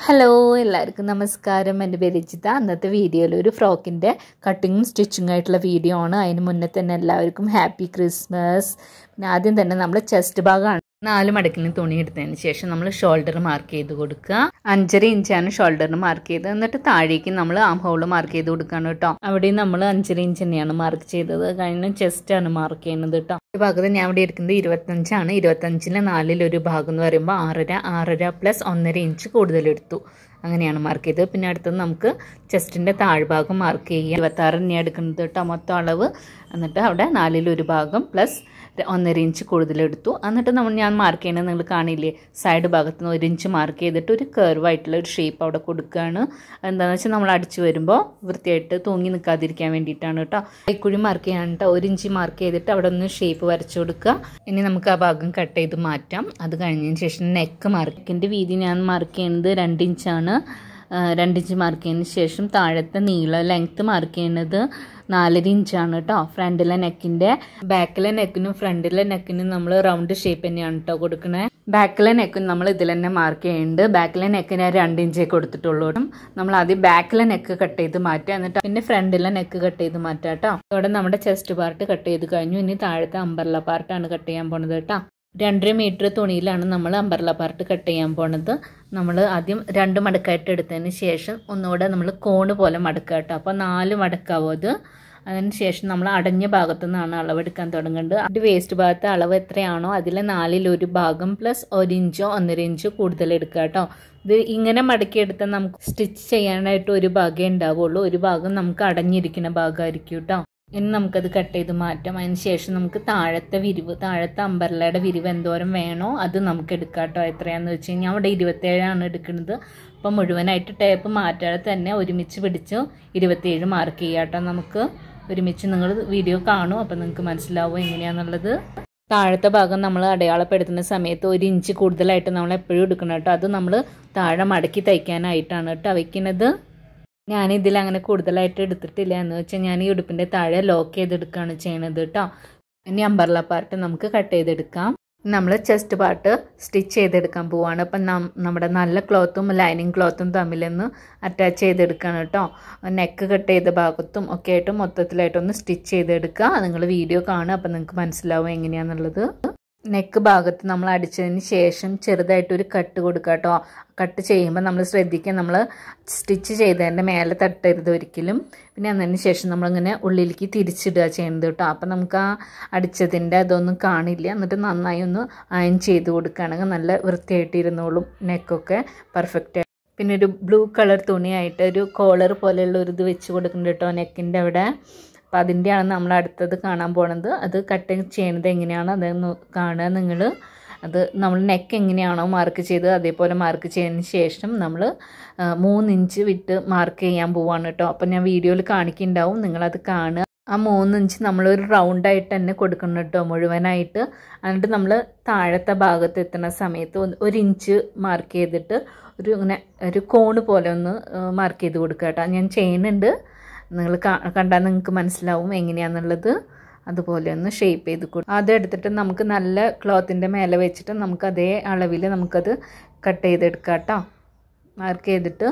hello എല്ലാവർക്കും നമസ്കാരം എൻ്റെ പേര് രജിത അന്നത്തെ വീഡിയോയിൽ ഒരു ഫ്രോക്കിൻ്റെ കട്ടിങ്ങും സ്റ്റിച്ചിങ് ആയിട്ടുള്ള വീഡിയോ ആണ് അതിന് മുന്നേ തന്നെ എല്ലാവർക്കും ഹാപ്പി ക്രിസ്മസ് പിന്നെ ആദ്യം തന്നെ നമ്മൾ ചെസ്റ്റ് ഭാഗമാണ് നാല് മടക്കിന് തുണി എടുത്തതിന് ശേഷം നമ്മൾ ഷോൾഡർ മാർക്ക് ചെയ്ത് കൊടുക്കുക അഞ്ചര ഇഞ്ചാണ് ഷോൾഡറിന് മാർക്ക് ചെയ്തത് എന്നിട്ട് താഴേക്ക് നമ്മൾ ആം ഹോള് മാർക്ക് ചെയ്ത് കൊടുക്കുകയാണ് കേട്ടോ അവിടെ നമ്മൾ അഞ്ചര ഇഞ്ച് തന്നെയാണ് മാർക്ക് ചെയ്തത് കഴിഞ്ഞ ചെസ്റ്റാണ് മാർക്ക് ചെയ്യുന്നത് കേട്ടോ ഈ ഭാഗത്ത് ഞാൻ ഇവിടെ ഇരിക്കുന്നത് ഇരുപത്തഞ്ചാണ് ഇരുപത്തഞ്ചിലെ നാലിലൊരു ഭാഗം എന്ന് പറയുമ്പോൾ ആറര ആറര പ്ലസ് ഒന്നര ഇഞ്ച് കൂടുതൽ എടുത്തു അങ്ങനെയാണ് മാർക്ക് ചെയ്തത് പിന്നെ അടുത്തത് നമുക്ക് ചെസ്റ്റിൻ്റെ താഴ്ഭാഗം മാർക്ക് ചെയ്യുക ഇരുപത്താറ് തന്നെയാണ് എടുക്കുന്നത് കേട്ടോ മൊത്തം അളവ് എന്നിട്ട് അവിടെ നാലിലൊരു ഭാഗം പ്ലസ് ഒന്നര ഇഞ്ച് കൂടുതലെടുത്തു എന്നിട്ട് നമ്മൾ ഞാൻ മാർക്ക് ചെയ്യുന്നത് നിങ്ങൾ കാണില്ലേ സൈഡ് ഭാഗത്ത് നിന്ന് ഒരു ഇഞ്ച് മാർക്ക് ചെയ്തിട്ട് ഒരു കർവായിട്ടുള്ള ഒരു ഷേപ്പ് അവിടെ കൊടുക്കുകയാണ് എന്താണെന്ന് വെച്ചാൽ നമ്മൾ അടിച്ചു വരുമ്പോൾ വൃത്തിയായിട്ട് തൂങ്ങി നിൽക്കാതിരിക്കാൻ വേണ്ടിയിട്ടാണ് കേട്ടോ കൈക്കുഴി മാർക്ക് ചെയ്യാൻ കേട്ടോ ഒരു ഇഞ്ച് മാർക്ക് ചെയ്തിട്ട് അവിടെ ഒന്ന് ഷേപ്പ് വരച്ചു കൊടുക്കുക ഇനി നമുക്ക് ആ ഭാഗം കട്ട് ചെയ്ത് മാറ്റാം അത് കഴിഞ്ഞതിന് ശേഷം നെക്ക് മാർക്കിൻ്റെ വീതി ഞാൻ മാർക്ക് ചെയ്യുന്നത് രണ്ട് ഇഞ്ചാണ് രണ്ട് ഇഞ്ച് മാർക്ക് ചെയ്തതിന് ശേഷം താഴത്തെ നീളം ലെങ്ത്ത് മാർക്ക് ചെയ്യുന്നത് നാലര ഇഞ്ചാണ് കേട്ടോ ഫ്രണ്ടിലെ നെക്കിൻ്റെ ബാക്കിലെ നെക്കിനും ഫ്രണ്ടിലെ നെക്കിനും നമ്മൾ റൗണ്ട് ഷേപ്പ് തന്നെയാണ് കേട്ടോ കൊടുക്കുന്നത് ബാക്കിലെ നെക്കിന് നമ്മൾ ഇതിൽ തന്നെ മാർക്ക് ചെയ്യുന്നുണ്ട് ബാക്കിലെ നെക്കിന് രണ്ട് ഇഞ്ചേ കൊടുത്തിട്ടുള്ളൂ നമ്മൾ ആദ്യം ബാക്കിലെ നെക്ക് കട്ട് ചെയ്ത് മാറ്റുക എന്നിട്ട് പിന്നെ ഫ്രണ്ടിലെ നെക്ക് കട്ട് ചെയ്ത് മാറ്റാം കേട്ടോ ഇവിടെ നമ്മുടെ ചെസ്റ്റ് പാർട്ട് കട്ട് ചെയ്ത് കഴിഞ്ഞു ഇനി താഴത്തെ അമ്പർല പാർട്ടാണ് കട്ട് ചെയ്യാൻ പോണത് കേട്ടോ രണ്ടര മീറ്റർ തുണിയിലാണ് നമ്മൾ അമ്പർല പാർട്ട് കട്ട് ചെയ്യാൻ പോണത് നമ്മൾ ആദ്യം രണ്ട് മടക്കായിട്ട് എടുത്തതിന് ശേഷം ഒന്നുകൂടെ നമ്മൾ കോണ് പോലെ മടക്കുക കേട്ടോ അപ്പോൾ നാല് മടക്കാവും അത് അതിന് ശേഷം നമ്മൾ അടഞ്ഞ ഭാഗത്തു നിന്നാണ് അളവെടുക്കാൻ തുടങ്ങേണ്ടത് അത് വേസ്റ്റ് ഭാഗത്തെ അളവ് എത്രയാണോ അതിലെ നാലിൽ ഒരു ഭാഗം പ്ലസ് ഒരു ഇഞ്ചോ ഒന്നര ഇഞ്ചോ കൂടുതൽ എടുക്കുക കേട്ടോ ഇത് ഇങ്ങനെ മടക്കിയെടുത്താൽ നമുക്ക് സ്റ്റിച്ച് ചെയ്യാനായിട്ട് ഒരു ഭാഗമേ ഉണ്ടാവുള്ളൂ ഒരു ഭാഗം നമുക്ക് അടഞ്ഞിരിക്കുന്ന ഭാഗമായിരിക്കും കേട്ടോ ഇനി നമുക്കത് കട്ട് ചെയ്ത് മാറ്റാം അതിന് ശേഷം നമുക്ക് താഴത്തെ വിരിവ് താഴത്തെ അമ്പർലയുടെ വിരിവ് എന്തോരം വേണോ അത് നമുക്ക് എടുക്കാം കേട്ടോ എത്രയാണെന്ന് വെച്ച് കഴിഞ്ഞാൽ അവിടെ ഇരുപത്തേഴാണ് എടുക്കുന്നത് അപ്പോൾ മുഴുവനായിട്ട് ടേപ്പ് മാറ്റാതെ തന്നെ ഒരുമിച്ച് പിടിച്ച് ഇരുപത്തേഴ് മാർക്ക് ചെയ്യാം കേട്ടോ നമുക്ക് ഒരുമിച്ച് നിങ്ങൾ വീഡിയോ കാണും അപ്പോൾ നിങ്ങൾക്ക് മനസ്സിലാവും എങ്ങനെയാണെന്നുള്ളത് താഴത്തെ ഭാഗം നമ്മൾ അടയാളപ്പെടുത്തുന്ന സമയത്ത് ഒരു ഇഞ്ച് കൂടുതലായിട്ട് നമ്മൾ എപ്പോഴും എടുക്കണം കേട്ടോ അത് നമ്മൾ താഴെ മടക്കി തയ്ക്കാനായിട്ടാണ് കേട്ടോ വയ്ക്കുന്നത് ഞാൻ ഇതിൽ അങ്ങനെ കൂടുതലായിട്ട് എടുത്തിട്ടില്ല എന്ന് വെച്ചാൽ ഞാൻ ഈ ഉടുപ്പിൻ്റെ താഴെ ലോക്ക് ചെയ്തെടുക്കുകയാണ് ചെയ്യണത് കേട്ടോ ഇനി അമ്പർല പാർട്ട് നമുക്ക് കട്ട് ചെയ്തെടുക്കാം നമ്മൾ ചെസ്റ്റ് പാർട്ട് സ്റ്റിച്ച് ചെയ്തെടുക്കാൻ പോവാണ് അപ്പം നമ്മുടെ നല്ല ക്ലോത്തും ലൈനിങ് ക്ലോത്തും തമ്മിലൊന്ന് അറ്റാച്ച് ചെയ്തെടുക്കുകയാണ് കേട്ടോ നെക്ക് കട്ട് ചെയ്ത ഭാഗത്തും ഒക്കെ ആയിട്ട് മൊത്തത്തിലായിട്ടൊന്ന് സ്റ്റിച്ച് ചെയ്തെടുക്കുക നിങ്ങൾ വീഡിയോ കാണുക അപ്പം നിങ്ങൾക്ക് മനസ്സിലാവും എങ്ങനെയാണെന്നുള്ളത് നെക്ക് ഭാഗത്ത് നമ്മൾ അടിച്ചതിന് ശേഷം ചെറുതായിട്ടൊരു കട്ട് കൊടുക്കുക കേട്ടോ കട്ട് ചെയ്യുമ്പോൾ നമ്മൾ ശ്രദ്ധിക്കുക നമ്മൾ സ്റ്റിച്ച് ചെയ്തതിൻ്റെ മേലെ തട്ടരുത് ഒരിക്കലും പിന്നെ അതിന് ശേഷം നമ്മളിങ്ങനെ ഉള്ളിലേക്ക് തിരിച്ചിടുക ചെയ്യുന്നത് കേട്ടോ അപ്പം നമുക്ക് ആ അടിച്ചതിൻ്റെ അതൊന്നും കാണില്ല എന്നിട്ട് നന്നായി ഒന്ന് അയൺ ചെയ്ത് കൊടുക്കുകയാണെങ്കിൽ നല്ല വൃത്തിയായിട്ട് ഇരുന്നോളും നെക്കൊക്കെ പെർഫെക്റ്റ് പിന്നെ ഒരു ബ്ലൂ കളർ തുണിയായിട്ട് ഒരു കോളർ പോലെയുള്ള ഒരു ഇത് വെച്ച് കൊടുക്കുന്നുണ്ട് കേട്ടോ നെക്കിൻ്റെ അവിടെ അപ്പോൾ അതിൻ്റെയാണ് നമ്മൾ അടുത്തത് കാണാൻ പോണത് അത് കട്ടിങ് ചെയ്യുന്നത് എങ്ങനെയാണ് അതൊന്ന് കാണുക നിങ്ങൾ അത് നമ്മൾ നെക്ക് എങ്ങനെയാണോ മാർക്ക് ചെയ്തത് അതേപോലെ മാർക്ക് ചെയ്തതിന് ശേഷം നമ്മൾ മൂന്ന് ഇഞ്ച് വിട്ട് മാർക്ക് ചെയ്യാൻ പോവാണ് കേട്ടോ അപ്പം ഞാൻ വീഡിയോയിൽ കാണിക്കുന്നുണ്ടാവും നിങ്ങളത് കാണുക ആ മൂന്ന് ഇഞ്ച് നമ്മളൊരു റൗണ്ടായിട്ട് തന്നെ കൊടുക്കണം കേട്ടോ മുഴുവനായിട്ട് എന്നിട്ട് നമ്മൾ താഴത്തെ ഭാഗത്ത് എത്തുന്ന സമയത്ത് ഒരു ഇഞ്ച് മാർക്ക് ചെയ്തിട്ട് ഒരു ഇങ്ങനെ ഒരു കോണ് പോലെ ഒന്ന് മാർക്ക് ചെയ്ത് കൊടുക്കുക കേട്ടോ ഞാൻ ചെയ്യുന്നുണ്ട് നിങ്ങൾ കണ്ടാൽ നിങ്ങൾക്ക് മനസ്സിലാവും എങ്ങനെയാണെന്നുള്ളത് അതുപോലെ ഒന്ന് ഷേപ്പ് ചെയ്ത് കൊടുക്കും അതെടുത്തിട്ട് നമുക്ക് നല്ല ക്ലോത്തിൻ്റെ മേലെ വെച്ചിട്ട് നമുക്ക് അതേ അളവിൽ നമുക്കത് കട്ട് ചെയ്തെടുക്കാം കേട്ടോ മാർക്ക് ചെയ്തിട്ട്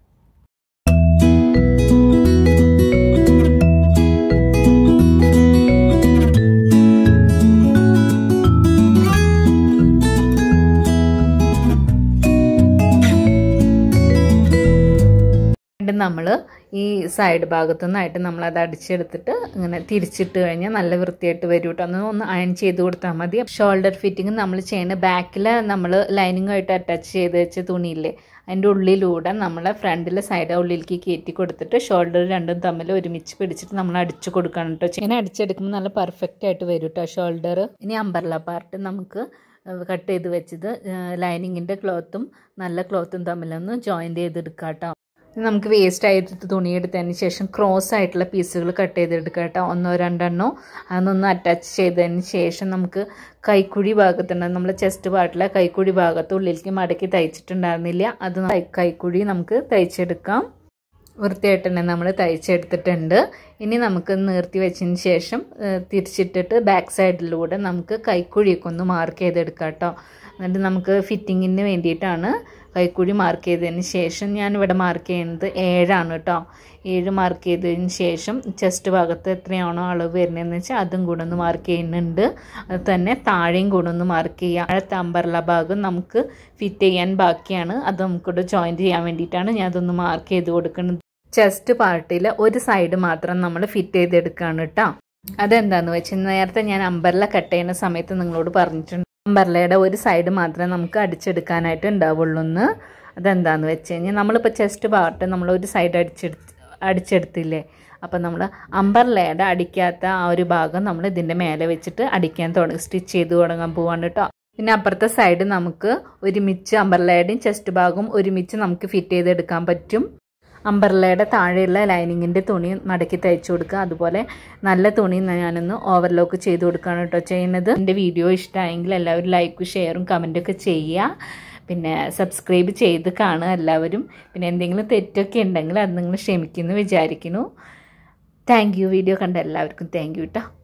നമ്മൾ ഈ സൈഡ് ഭാഗത്തു നിന്നായിട്ട് നമ്മൾ അത് അടിച്ചെടുത്തിട്ട് ഇങ്ങനെ തിരിച്ചിട്ട് കഴിഞ്ഞാൽ നല്ല വൃത്തിയായിട്ട് വരും കേട്ടോ അന്ന് ഒന്ന് അയൺ ചെയ്ത് കൊടുത്താൽ മതി ഷോൾഡർ ഫിറ്റിംഗ് നമ്മൾ ചെയ്യുന്ന ബാക്കിൽ നമ്മൾ ലൈനിങ്ങുമായിട്ട് അറ്റാച്ച് ചെയ്ത് വെച്ച തുണിയില്ലേ അതിൻ്റെ ഉള്ളിലൂടെ നമ്മളെ ഫ്രണ്ടിലെ സൈഡ് ഉള്ളിലേക്ക് കയറ്റി കൊടുത്തിട്ട് ഷോൾഡർ രണ്ടും തമ്മിൽ ഒരുമിച്ച് പിടിച്ചിട്ട് നമ്മൾ അടിച്ചു കൊടുക്കണം കേട്ടോ ഇങ്ങനെ അടിച്ചെടുക്കുമ്പോൾ നല്ല പെർഫെക്റ്റ് ആയിട്ട് വരും കേട്ടോ ഷോൾഡർ ഇനി അമ്പർല പാർട്ട് നമുക്ക് കട്ട് ചെയ്ത് വെച്ചത് ലൈനിങ്ങിൻ്റെ ക്ലോത്തും നല്ല ക്ലോത്തും തമ്മിലൊന്ന് ജോയിൻ്റ് ചെയ്തെടുക്കാം കേട്ടോ നമുക്ക് വേസ്റ്റ് ആയിട്ട് തുണി എടുത്തതിന് ശേഷം ക്രോസ് ആയിട്ടുള്ള പീസുകൾ കട്ട് ചെയ്തെടുക്കുക കേട്ടോ ഒന്നോ രണ്ടെണ്ണോ അതൊന്ന് അറ്റാച്ച് ചെയ്തതിന് ശേഷം നമുക്ക് കൈക്കുഴി ഭാഗത്തുണ്ട് നമ്മൾ ചെസ്റ്റ് പാർട്ടിലെ കൈക്കുഴി ഭാഗത്ത് ഉള്ളിലേക്ക് മടക്കി തയ്ച്ചിട്ടുണ്ടായിരുന്നില്ല അത് കൈക്കുഴി നമുക്ക് തയ്ച്ചെടുക്കാം വൃത്തിയായിട്ട് തന്നെ നമ്മൾ തയ്ച്ചെടുത്തിട്ടുണ്ട് ഇനി നമുക്ക് നിർത്തി വെച്ചതിന് ശേഷം തിരിച്ചിട്ടിട്ട് ബാക്ക് സൈഡിലൂടെ നമുക്ക് കൈക്കുഴിയൊക്കെ ഒന്ന് മാർക്ക് ചെയ്തെടുക്കാം കേട്ടോ എന്നിട്ട് നമുക്ക് ഫിറ്റിങ്ങിന് വേണ്ടിയിട്ടാണ് കൈക്കുഴി മാർക്ക് ചെയ്തതിന് ശേഷം ഞാൻ ഇവിടെ മാർക്ക് ചെയ്യുന്നത് ഏഴാണ് കേട്ടോ ഏഴ് മാർക്ക് ചെയ്തതിന് ശേഷം ചെസ്റ്റ് ഭാഗത്ത് എത്രയാണോ അളവ് വരുന്നതെന്ന് വെച്ചാൽ അതും കൂടെ ഒന്ന് മാർക്ക് ചെയ്യുന്നുണ്ട് അത് തന്നെ താഴെയും കൂടെ ഒന്ന് മാർക്ക് ചെയ്യുക അടുത്ത അമ്പർല ഭാഗം നമുക്ക് ഫിറ്റ് ചെയ്യാൻ ബാക്കിയാണ് അത് നമുക്കിവിടെ ജോയിൻറ്റ് ചെയ്യാൻ വേണ്ടിയിട്ടാണ് ഞാൻ അതൊന്ന് മാർക്ക് ചെയ്ത് കൊടുക്കുന്നത് ചെസ്റ്റ് പാർട്ടിൽ ഒരു സൈഡ് മാത്രം നമ്മൾ ഫിറ്റ് ചെയ്തെടുക്കുകയാണ് കേട്ടോ അതെന്താന്ന് വെച്ചാൽ നേരത്തെ ഞാൻ അമ്പർല കട്ട് ചെയ്യുന്ന സമയത്ത് നിങ്ങളോട് പറഞ്ഞിട്ടുണ്ട് അമ്പർലയുടെ ഒരു സൈഡ് മാത്രമേ നമുക്ക് അടിച്ചെടുക്കാനായിട്ട് ഉണ്ടാവുള്ളൂ എന്ന് അതെന്താന്ന് വെച്ച് കഴിഞ്ഞാൽ നമ്മളിപ്പോൾ ചെസ്റ്റ് പാർട്ട് നമ്മൾ ഒരു സൈഡ് അടിച്ചെടുത്ത് അടിച്ചെടുത്തില്ലേ അപ്പം നമ്മൾ അമ്പർലയുടെ അടിക്കാത്ത ആ ഒരു ഭാഗം നമ്മൾ ഇതിൻ്റെ മേലെ വെച്ചിട്ട് അടിക്കാൻ തുടങ്ങി സ്റ്റിച്ച് ചെയ്ത് തുടങ്ങാൻ പോവാണ് കേട്ടോ പിന്നെ അപ്പുറത്തെ സൈഡ് നമുക്ക് ഒരുമിച്ച് അമ്പർലയുടെയും ചെസ്റ്റ് ഭാഗം ഒരുമിച്ച് നമുക്ക് ഫിറ്റ് ചെയ്തെടുക്കാൻ പറ്റും അമ്പർലയുടെ താഴെയുള്ള ലൈനിങ്ങിൻ്റെ തുണി മടക്കി തയ്ച്ചു കൊടുക്കുക അതുപോലെ നല്ല തുണി ഞാനൊന്ന് ഓവർലോക്ക് ചെയ്ത് കൊടുക്കുകയാണ് കേട്ടോ ചെയ്യുന്നത് എൻ്റെ വീഡിയോ ഇഷ്ടമായെങ്കിൽ എല്ലാവരും ലൈക്കും ഷെയറും കമൻറ്റൊക്കെ ചെയ്യുക പിന്നെ സബ്സ്ക്രൈബ് ചെയ്ത് കാണുക എല്ലാവരും പിന്നെ എന്തെങ്കിലും തെറ്റൊക്കെ ഉണ്ടെങ്കിൽ അത് നിങ്ങൾ ക്ഷമിക്കുന്നു വിചാരിക്കുന്നു താങ്ക് യു വീഡിയോ കണ്ട എല്ലാവർക്കും താങ്ക് യു കേട്ടോ